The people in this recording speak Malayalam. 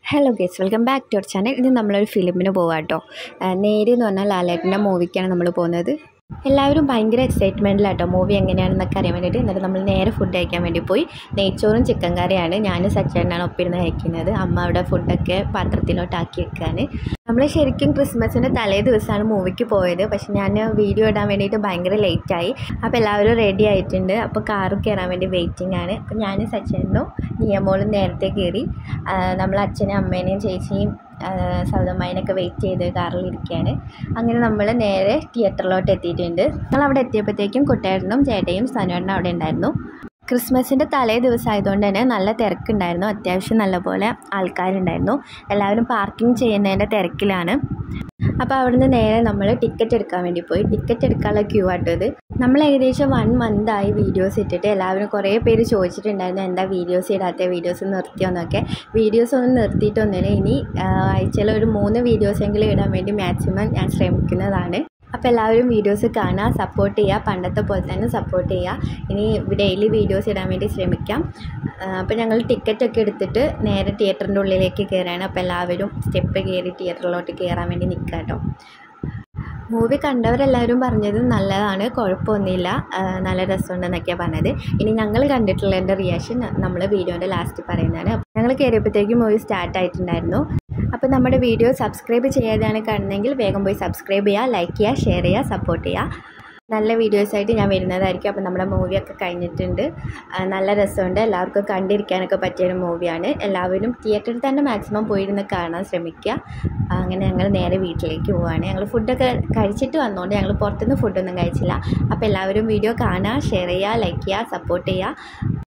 hello guys welcome back to our channel ഇത് നമ്മളൊരു ഫിലിമിന് പോവാം കേട്ടോ നേര് എന്ന് പറഞ്ഞാൽ ലാലേട്ടൻ്റെ മൂവിക്കാണ് നമ്മൾ പോകുന്നത് എല്ലാവരും ഭയങ്കര എക്സൈറ്റ്മെൻറ്റിലാട്ടോ മൂവി എങ്ങനെയാണെന്നൊക്കെ അറിയാൻ വേണ്ടിയിട്ട് എന്നിട്ട് നമ്മൾ നേരെ ഫുഡ് കഴിക്കാൻ വേണ്ടി പോയി നെയ്ച്ചോറും ചിക്കൻ കറിയാണ് ഞാൻ സച്ചേട്ടനാണ് ഒപ്പിരുന്ന് കഴിക്കുന്നത് അമ്മ അവിടെ ഫുഡൊക്കെ പാത്രത്തിലോട്ട് ആക്കി വെക്കുകയാണ് നമ്മൾ ശരിക്കും ക്രിസ്മസിൻ്റെ തലേ ദിവസമാണ് മൂവിക്ക് പോയത് പക്ഷെ ഞാൻ വീഡിയോ ഇടാൻ വേണ്ടിയിട്ട് ഭയങ്കര ലേറ്റായി അപ്പോൾ എല്ലാവരും റെഡി ആയിട്ടുണ്ട് അപ്പോൾ കാറിൽ കയറാൻ വേണ്ടി വെയിറ്റിംഗ് ആണ് അപ്പോൾ ഞാൻ സച്ചേട്ടനും നിയമോളും നേരത്തെ കയറി നമ്മൾ അച്ഛനും അമ്മേനെയും ചേച്ചിയും സൗദമ്മേനൊക്കെ വെയിറ്റ് ചെയ്ത് കാറിലിരിക്കുകയാണ് അങ്ങനെ നമ്മൾ നേരെ തിയേറ്ററിലോട്ട് എത്തിയിട്ടുണ്ട് ഞങ്ങൾ അവിടെ എത്തിയപ്പോഴത്തേക്കും കുട്ടേട്ടനും ചേട്ടയും സനുവേട്ടനും അവിടെ ഉണ്ടായിരുന്നു ക്രിസ്മസിൻ്റെ തലേ ദിവസം ആയതുകൊണ്ട് തന്നെ നല്ല തിരക്കുണ്ടായിരുന്നു അത്യാവശ്യം നല്ലപോലെ ആൾക്കാരുണ്ടായിരുന്നു എല്ലാവരും പാർക്കിംഗ് ചെയ്യുന്നതിൻ്റെ തിരക്കിലാണ് അപ്പോൾ അവിടുന്ന് നേരെ നമ്മൾ ടിക്കറ്റ് എടുക്കാൻ വേണ്ടി പോയി ടിക്കറ്റ് എടുക്കാനുള്ള ക്യൂ ആട്ടോ ഇത് നമ്മൾ ഏകദേശം വൺ മന്തായി വീഡിയോസ് ഇട്ടിട്ട് എല്ലാവരും കുറേ പേര് ചോദിച്ചിട്ടുണ്ടായിരുന്നു എന്താ വീഡിയോസ് ഇടാത്ത വീഡിയോസ് നിർത്തിയോന്നൊക്കെ വീഡിയോസ് ഒന്നും നിർത്തിയിട്ടൊന്നുമില്ല ഇനി ആഴ്ചയിൽ ഒരു മൂന്ന് വീഡിയോസെങ്കിലും ഇടാൻ വേണ്ടി മാക്സിമം ഞാൻ ശ്രമിക്കുന്നതാണ് അപ്പോൾ എല്ലാവരും വീഡിയോസ് കാണുക സപ്പോർട്ട് ചെയ്യുക പണ്ടത്തെ പോലെ തന്നെ സപ്പോർട്ട് ചെയ്യുക ഇനി ഡെയിലി വീഡിയോസ് ഇടാൻ വേണ്ടി ശ്രമിക്കാം അപ്പോൾ ഞങ്ങൾ ടിക്കറ്റൊക്കെ എടുത്തിട്ട് നേരെ തിയേറ്ററിൻ്റെ ഉള്ളിലേക്ക് കയറാണ് അപ്പോൾ എല്ലാവരും സ്റ്റെപ്പ് കയറി തിയേറ്ററിലോട്ട് കയറാൻ വേണ്ടി നിൽക്കുക കേട്ടോ മൂവി കണ്ടവരെല്ലാവരും പറഞ്ഞത് നല്ലതാണ് കുഴപ്പമൊന്നുമില്ല നല്ല രസമുണ്ടെന്നൊക്കെയാണ് പറഞ്ഞത് ഇനി ഞങ്ങൾ കണ്ടിട്ടുള്ളതിൻ്റെ റിയാക്ഷൻ നമ്മൾ വീഡിയോൻ്റെ ലാസ്റ്റ് പറയുന്നതാണ് ഞങ്ങൾ കയറിയപ്പോഴത്തേക്കും മൂവി സ്റ്റാർട്ട് ആയിട്ടുണ്ടായിരുന്നു അപ്പോൾ നമ്മുടെ വീഡിയോ സബ്സ്ക്രൈബ് ചെയ്യാതെയാണ് കാണുന്നതെങ്കിൽ വേഗം പോയി സബ്സ്ക്രൈബ് ചെയ്യുക ലൈക്ക് ചെയ്യുക ഷെയർ ചെയ്യുക സപ്പോർട്ട് ചെയ്യുക നല്ല വീഡിയോസായിട്ട് ഞാൻ വരുന്നതായിരിക്കും അപ്പോൾ നമ്മുടെ മൂവിയൊക്കെ കഴിഞ്ഞിട്ടുണ്ട് നല്ല രസമുണ്ട് എല്ലാവർക്കും കണ്ടിരിക്കാനൊക്കെ പറ്റിയൊരു മൂവിയാണ് എല്ലാവരും തിയേറ്ററിൽ തന്നെ മാക്സിമം പോയിരുന്ന് കാണാൻ ശ്രമിക്കുക അങ്ങനെ ഞങ്ങൾ നേരെ വീട്ടിലേക്ക് പോവുകയാണ് ഞങ്ങൾ ഫുഡൊക്കെ കഴിച്ചിട്ട് വന്നുകൊണ്ട് ഞങ്ങൾ പുറത്തുനിന്ന് ഫുഡൊന്നും കഴിച്ചില്ല അപ്പോൾ എല്ലാവരും വീഡിയോ കാണുക ഷെയർ ചെയ്യുക ലൈക്ക് ചെയ്യുക സപ്പോർട്ട് ചെയ്യുക